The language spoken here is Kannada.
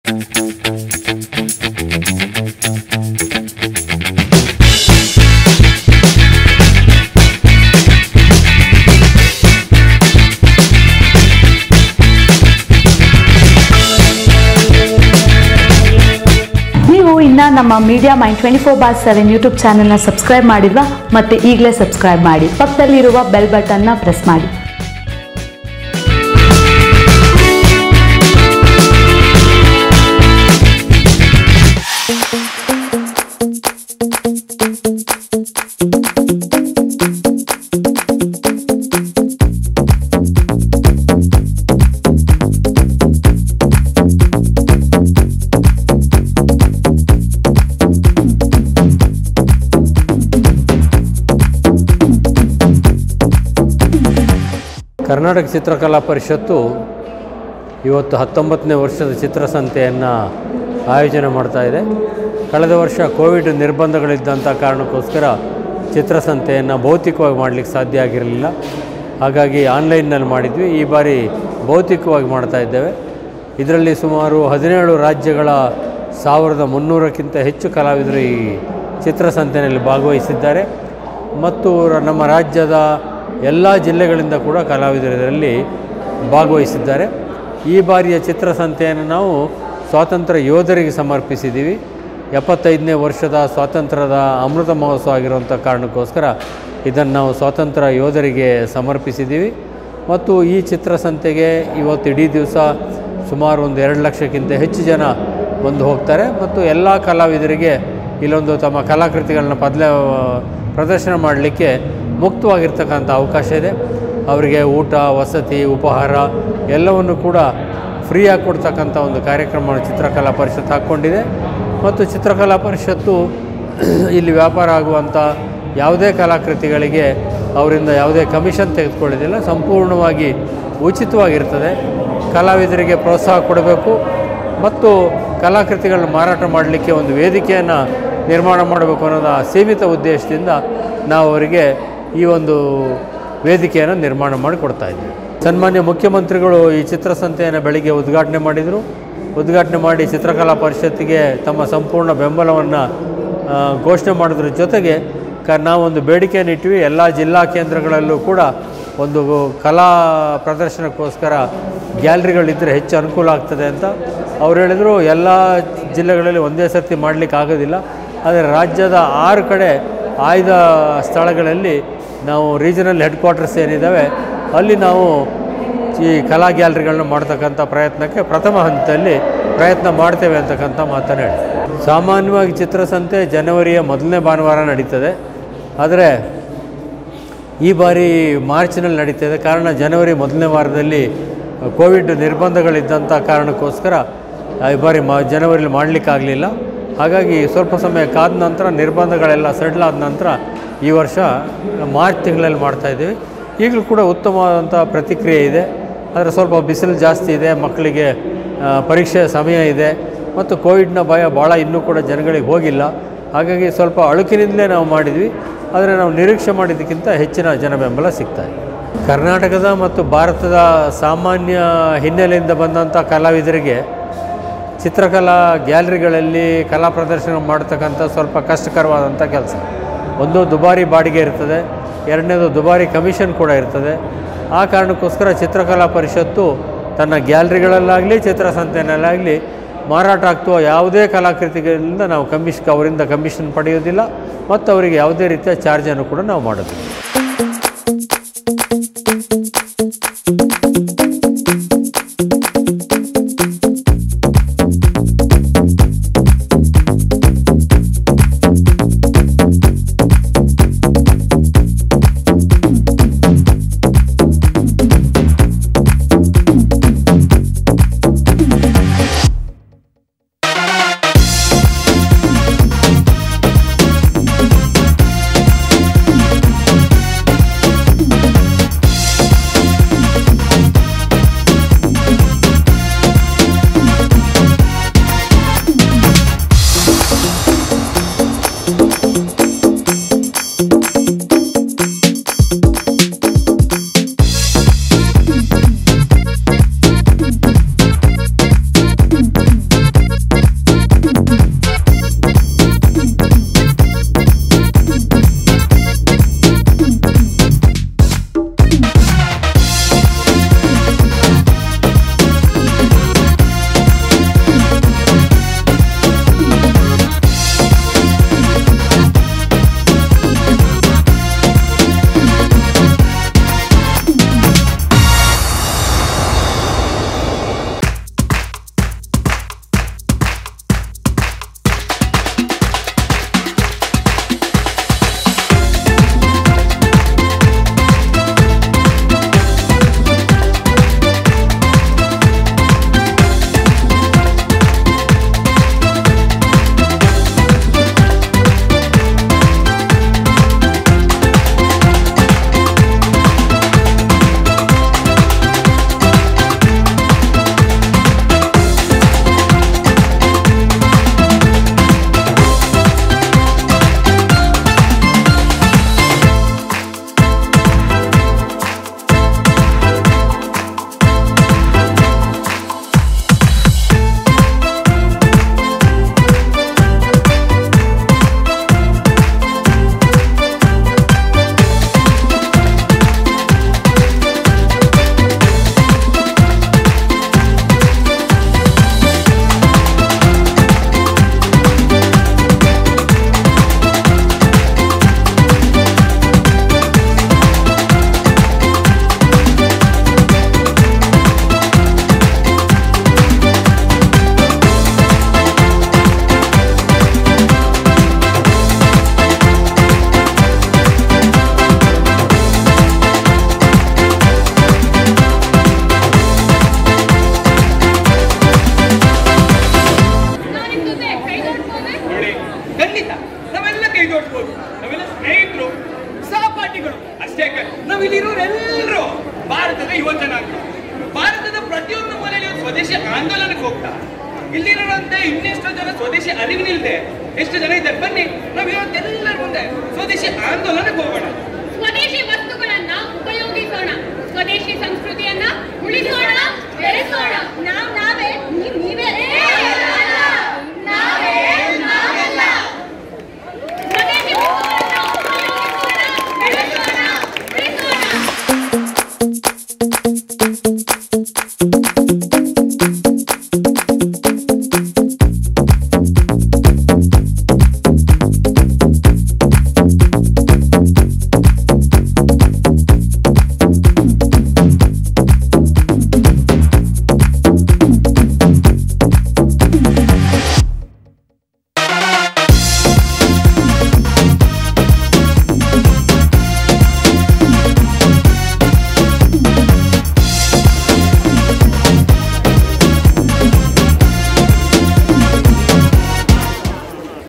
ನೀವು ಇನ್ನ ನಮ್ಮ Media Mind twenty four bar seven YouTube ಚಾನೆಲ್ನ ಸಬ್ಸ್ಕ್ರೈಬ್ ಮಾಡಿಲ್ವಾ ಮತ್ತೆ ಈಗಲೇ ಸಬ್ಸ್ಕ್ರೈಬ್ ಮಾಡಿ ಪಕ್ಕದಲ್ಲಿರುವ ಬೆಲ್ ಬಟನ್ನ ಪ್ರೆಸ್ ಮಾಡಿ ಕರ್ನಾಟಕ ಚಿತ್ರಕಲಾ ಪರಿಷತ್ತು ಇವತ್ತು ಹತ್ತೊಂಬತ್ತನೇ ವರ್ಷದ ಚಿತ್ರಸಂತೆಯನ್ನು ಆಯೋಜನೆ ಮಾಡ್ತಾ ಇದೆ ಕಳೆದ ವರ್ಷ ಕೋವಿಡ್ ನಿರ್ಬಂಧಗಳಿದ್ದಂಥ ಕಾರಣಕ್ಕೋಸ್ಕರ ಚಿತ್ರಸಂತೆಯನ್ನು ಭೌತಿಕವಾಗಿ ಮಾಡಲಿಕ್ಕೆ ಸಾಧ್ಯ ಆಗಿರಲಿಲ್ಲ ಹಾಗಾಗಿ ಆನ್ಲೈನ್ನಲ್ಲಿ ಮಾಡಿದ್ವಿ ಈ ಬಾರಿ ಭೌತಿಕವಾಗಿ ಮಾಡ್ತಾ ಇದ್ದೇವೆ ಇದರಲ್ಲಿ ಸುಮಾರು ಹದಿನೇಳು ರಾಜ್ಯಗಳ ಸಾವಿರದ ಮುನ್ನೂರಕ್ಕಿಂತ ಹೆಚ್ಚು ಕಲಾವಿದರು ಈ ಚಿತ್ರಸಂತೆಯಲ್ಲಿ ಭಾಗವಹಿಸಿದ್ದಾರೆ ಮತ್ತು ರ- ನಮ್ಮ ರಾಜ್ಯದ ಎಲ್ಲ ಜಿಲ್ಲೆಗಳಿಂದ ಕೂಡ ಕಲಾವಿದರು ಇದರಲ್ಲಿ ಭಾಗವಹಿಸಿದ್ದಾರೆ ಈ ಬಾರಿಯ ಚಿತ್ರಸಂತೆಯನ್ನು ನಾವು ಸ್ವಾತಂತ್ರ್ಯ ಯೋಧರಿಗೆ ಸಮರ್ಪಿಸಿದ್ದೀವಿ ಎಪ್ಪತ್ತೈದನೇ ವರ್ಷದ ಸ್ವಾತಂತ್ರ್ಯದ ಅಮೃತ ಮಹೋತ್ಸವ ಆಗಿರುವಂಥ ಕಾರಣಕ್ಕೋಸ್ಕರ ಇದನ್ನು ನಾವು ಸ್ವಾತಂತ್ರ್ಯ ಯೋಧರಿಗೆ ಸಮರ್ಪಿಸಿದ್ದೀವಿ ಮತ್ತು ಈ ಚಿತ್ರಸಂತೆಗೆ ಇವತ್ತು ಇಡೀ ದಿವಸ ಸುಮಾರು ಒಂದು ಎರಡು ಲಕ್ಷಕ್ಕಿಂತ ಹೆಚ್ಚು ಜನ ಬಂದು ಹೋಗ್ತಾರೆ ಮತ್ತು ಎಲ್ಲ ಕಲಾವಿದರಿಗೆ ಇಲ್ಲೊಂದು ತಮ್ಮ ಕಲಾಕೃತಿಗಳನ್ನ ಪದ್ಲ ಪ್ರದರ್ಶನ ಮಾಡಲಿಕ್ಕೆ ಮುಕ್ತವಾಗಿರ್ತಕ್ಕಂಥ ಅವಕಾಶ ಇದೆ ಅವರಿಗೆ ಊಟ ವಸತಿ ಉಪಹಾರ ಎಲ್ಲವನ್ನು ಕೂಡ ಫ್ರೀಯಾಗಿ ಕೊಡ್ತಕ್ಕಂಥ ಒಂದು ಕಾರ್ಯಕ್ರಮವನ್ನು ಚಿತ್ರಕಲಾ ಪರಿಷತ್ ಹಾಕ್ಕೊಂಡಿದೆ ಮತ್ತು ಚಿತ್ರಕಲಾ ಪರಿಷತ್ತು ಇಲ್ಲಿ ವ್ಯಾಪಾರ ಆಗುವಂಥ ಯಾವುದೇ ಕಲಾಕೃತಿಗಳಿಗೆ ಅವರಿಂದ ಯಾವುದೇ ಕಮಿಷನ್ ತೆಗೆದುಕೊಳ್ಳೋದಿಲ್ಲ ಸಂಪೂರ್ಣವಾಗಿ ಉಚಿತವಾಗಿರ್ತದೆ ಕಲಾವಿದರಿಗೆ ಪ್ರೋತ್ಸಾಹ ಕೊಡಬೇಕು ಮತ್ತು ಕಲಾಕೃತಿಗಳನ್ನ ಮಾರಾಟ ಮಾಡಲಿಕ್ಕೆ ಒಂದು ವೇದಿಕೆಯನ್ನು ನಿರ್ಮಾಣ ಮಾಡಬೇಕು ಅನ್ನೋದು ಆ ಸೀಮಿತ ಉದ್ದೇಶದಿಂದ ನಾವು ಅವರಿಗೆ ಈ ಒಂದು ವೇದಿಕೆಯನ್ನು ನಿರ್ಮಾಣ ಮಾಡಿ ಕೊಡ್ತಾ ಇದ್ದೀವಿ ಸನ್ಮಾನ್ಯ ಮುಖ್ಯಮಂತ್ರಿಗಳು ಈ ಚಿತ್ರಸಂತೆಯನ್ನು ಬೆಳಿಗ್ಗೆ ಉದ್ಘಾಟನೆ ಮಾಡಿದರು ಉದ್ಘಾಟನೆ ಮಾಡಿ ಚಿತ್ರಕಲಾ ಪರಿಷತ್ತಿಗೆ ತಮ್ಮ ಸಂಪೂರ್ಣ ಬೆಂಬಲವನ್ನು ಆ, ಘೋಷಣೆ ಮಾಡೋದ್ರ ಜೊತೆಗೆ ಕ ನಾವೊಂದು ಬೇಡಿಕೆಯನ್ನು ಇಟ್ವಿ ಎಲ್ಲ ಜಿಲ್ಲಾ ಕೇಂದ್ರಗಳಲ್ಲೂ ಕೂಡ ಒಂದು ಕಲಾ ಪ್ರದರ್ಶನಕ್ಕೋಸ್ಕರ ಗ್ಯಾಲರಿಗಳಿದ್ದರೆ ಹೆಚ್ಚು ಅನುಕೂಲ ಆಗ್ತದೆ ಅಂತ ಅವ್ರು ಹೇಳಿದರು ಎಲ್ಲ ಜಿಲ್ಲೆಗಳಲ್ಲಿ ಒಂದೇ ಸರ್ತಿ ಮಾಡಲಿಕ್ಕೆ ಆಗೋದಿಲ್ಲ ಆದರೆ ರಾಜ್ಯದ ಆರು ಕಡೆ ಆಯ್ದ ಸ್ಥಳಗಳಲ್ಲಿ ನಾವು ರೀಜನಲ್ ಹೆಡ್ ಕ್ವಾರ್ಟರ್ಸ್ ಏನಿದ್ದಾವೆ ಅಲ್ಲಿ ನಾವು ಈ ಕಲಾ ಗ್ಯಾಲರಿಗಳನ್ನ ಮಾಡ್ತಕ್ಕಂಥ ಪ್ರಯತ್ನಕ್ಕೆ ಪ್ರಥಮ ಹಂತದಲ್ಲಿ ಪ್ರಯತ್ನ ಮಾಡ್ತೇವೆ ಅಂತಕ್ಕಂಥ ಮಾತನ್ನು ಹೇಳಿ ಸಾಮಾನ್ಯವಾಗಿ ಚಿತ್ರಸಂತೆ ಜನವರಿಯ ಮೊದಲನೇ ಭಾನುವಾರ ನಡೀತದೆ ಆದರೆ ಈ ಬಾರಿ ಮಾರ್ಚ್ನಲ್ಲಿ ನಡೀತಿದೆ ಕಾರಣ ಜನವರಿ ಮೊದಲನೇ ವಾರದಲ್ಲಿ ಕೋವಿಡ್ ನಿರ್ಬಂಧಗಳಿದ್ದಂಥ ಕಾರಣಕ್ಕೋಸ್ಕರ ಆ, ಈ ಬಾರಿ ಮಾ ಜನವರಿಲಿ ಮಾಡಲಿಕ್ಕಾಗಲಿಲ್ಲ ಹಾಗಾಗಿ ಸ್ವಲ್ಪ ಸಮಯ ಕಾದ ನಂತರ ನಿರ್ಬಂಧಗಳೆಲ್ಲ ಸಡಿಲ್ ಆದ ನಂತರ ಈ ವರ್ಷ ಮಾರ್ಚ್ ತಿಂಗಳಲ್ಲಿ ಮಾಡ್ತಾಯಿದ್ದೀವಿ ಈಗಲೂ ಕೂಡ ಉತ್ತಮವಾದಂಥ ಪ್ರತಿಕ್ರಿಯೆ ಇದೆ ಆದರೆ ಸ್ವಲ್ಪ ಬಿಸಿಲು ಜಾಸ್ತಿ ಇದೆ ಮಕ್ಕಳಿಗೆ ಆ, ಪರೀಕ್ಷೆಯ ಸಮಯ ಇದೆ ಮತ್ತು ಕೋವಿಡ್ನ ಭಯ ಭಾಳ ಇನ್ನೂ ಕೂಡ ಜನಗಳಿಗೆ ಹೋಗಿಲ್ಲ ಹಾಗಾಗಿ ಸ್ವಲ್ಪ ಅಳುಕಿನಿಂದಲೇ ನಾವು ಮಾಡಿದ್ವಿ ಆದರೆ ನಾವು ನಿರೀಕ್ಷೆ ಮಾಡಿದ್ದಕ್ಕಿಂತ ಹೆಚ್ಚಿನ ಜನ ಬೆಂಬಲ ಸಿಗ್ತಾ ಇದೆ ಕರ್ನಾಟಕದ ಮತ್ತು ಭಾರತದ ಸಾಮಾನ್ಯ ಹಿನ್ನೆಲೆಯಿಂದ ಬಂದಂಥ ಕಲಾವಿದರಿಗೆ ಚಿತ್ರಕಲಾ ಗ್ಯಾಲರಿಗಳಲ್ಲಿ ಕಲಾ ಪ್ರದರ್ಶನ ಮಾಡ್ತಕ್ಕಂಥ ಸ್ವಲ್ಪ ಕಷ್ಟಕರವಾದಂಥ ಕೆಲಸ ಒಂದು ದುಬಾರಿ ಬಾಡಿಗೆ ಇರ್ತದೆ ಎರಡನೇದು ದುಬಾರಿ ಕಮಿಷನ್ ಕೂಡ ಇರ್ತದೆ ಆ ಕಾರಣಕ್ಕೋಸ್ಕರ ಚಿತ್ರಕಲಾ ಪರಿಷತ್ತು ತನ್ನ ಗ್ಯಾಲರಿಗಳಲ್ಲಾಗಲಿ ಚಿತ್ರಸಂತೆಯಲ್ಲಾಗಲಿ ಮಾರಾಟ ಆಗ್ತುವ ಯಾವುದೇ ಕಲಾಕೃತಿಗಳಿಂದ ನಾವು ಕಮಿಷ್ ಅವರಿಂದ ಕಮಿಷನ್ ಪಡೆಯೋದಿಲ್ಲ ಮತ್ತು ಅವರಿಗೆ ಯಾವುದೇ ರೀತಿಯ ಚಾರ್ಜನ್ನು ಕೂಡ ನಾವು ಮಾಡೋದಿಲ್ಲ ಇಲ್ಲಿರೋಂತೆ ಇನ್ನೆಷ್ಟೋ ಜನ ಸ್ವದೇಶಿ ಅರಿವಿನಿಲ್ದೆ ಎಷ್ಟು ಜನ ಇದ್ದಾರೆ ಬನ್ನಿ ನಾವು ಇವತ್ತೆಲ್ಲರ ಮುಂದೆ ಸ್ವದೇಶಿ ಆಂದೋಲನಕ್ಕೆ ಹೋಗೋಣ ಸ್ವದೇಶಿ ವಸ್ತುಗಳನ್ನ ಉಪಯೋಗಿಸೋಣ ಸ್ವದೇಶಿ ಸಂಸ್ಕೃತಿಯನ್ನ ಉಳಿಸೋಣ ಬೆಳೆಸೋಣ ನಾವ್ ನಾವೇ